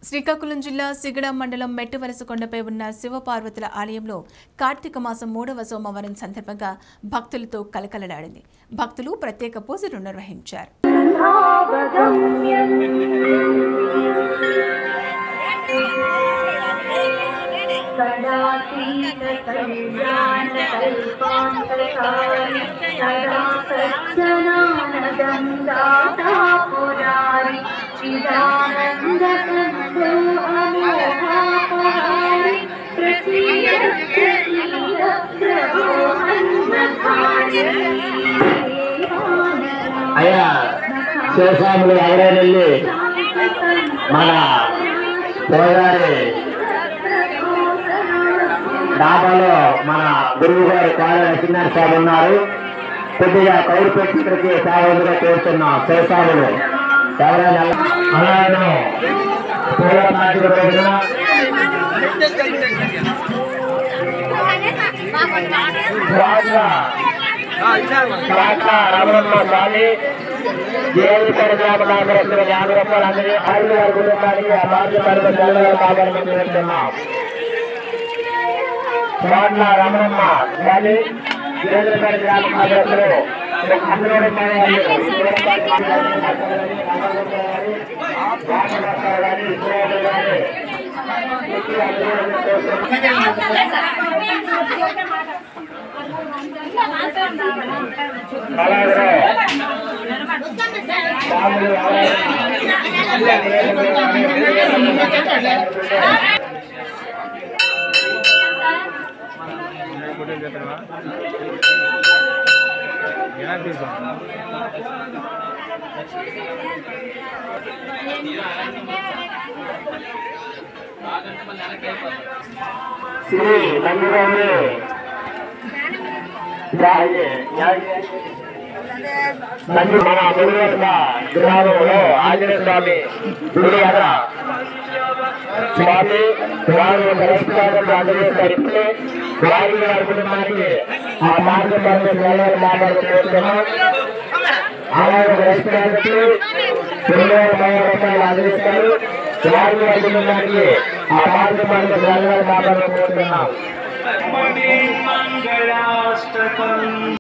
శ్రీకాకుళం జిల్లా సిగడ మండలం మెట్టువలస కొండపై ఉన్న శివపార్వతుల ఆలయంలో కార్తీక మాసం మూడవ సోమవారం సందర్భంగా భక్తులతో కలకలలాడింది భక్తులు ప్రత్యేక పూజలు నిర్వహించారు సదానందాపురారి చిదానందకందో అమోఘాపహారి అయ్యా శివస్వాములు ఎవరైనా వెళ్ళి మన పోయారి డాబాలో మన గురువు గారు కాళ నరసింహార స్వామి ఉన్నారు కొద్దిగా కౌరు పెట్టి ఇక్కడికి సేవలుగా కోరుతున్నాం శివస్వాములు ఎవరైనా వెళ్ళ- అలాగే పూల పార్టీ రోజున రాజుల కాక రమణమ్మ స్వామి జేవికర గ్రామనామరస్తుల యాభై రూపాయలు అందరి ఐదు వారి కుటుంబానికి ఆ బాధ్య పరుగు నెలల కావాలని కోరుతున్నాం కోట్ల రమణమ్మ స్వామి జేవికర గ్రామ నామరస్తులు అందరూ అలాగే స్వాములు శ్రీ నందిగౌరి నంది మన మురుగట్ల గ్రామంలో ఆంజనేయ స్వామి గుడి అక్కడ స్వామి వారు పరిష్కారం అందజేస్తారు వారి వారి కుటుంబానికి ఆ మార్గంలో వెళ్ళాలని మాట్లాడుతున్నాం అలాగే పరిష్కారానికి రెండు వేల రూపాయలు అందజేస్తారు వారి వారి కుటుంబానికి ఆ మార్గంలో వెళ్ళాలని మాట్లాడుతున్నాం మంగళాష్టకం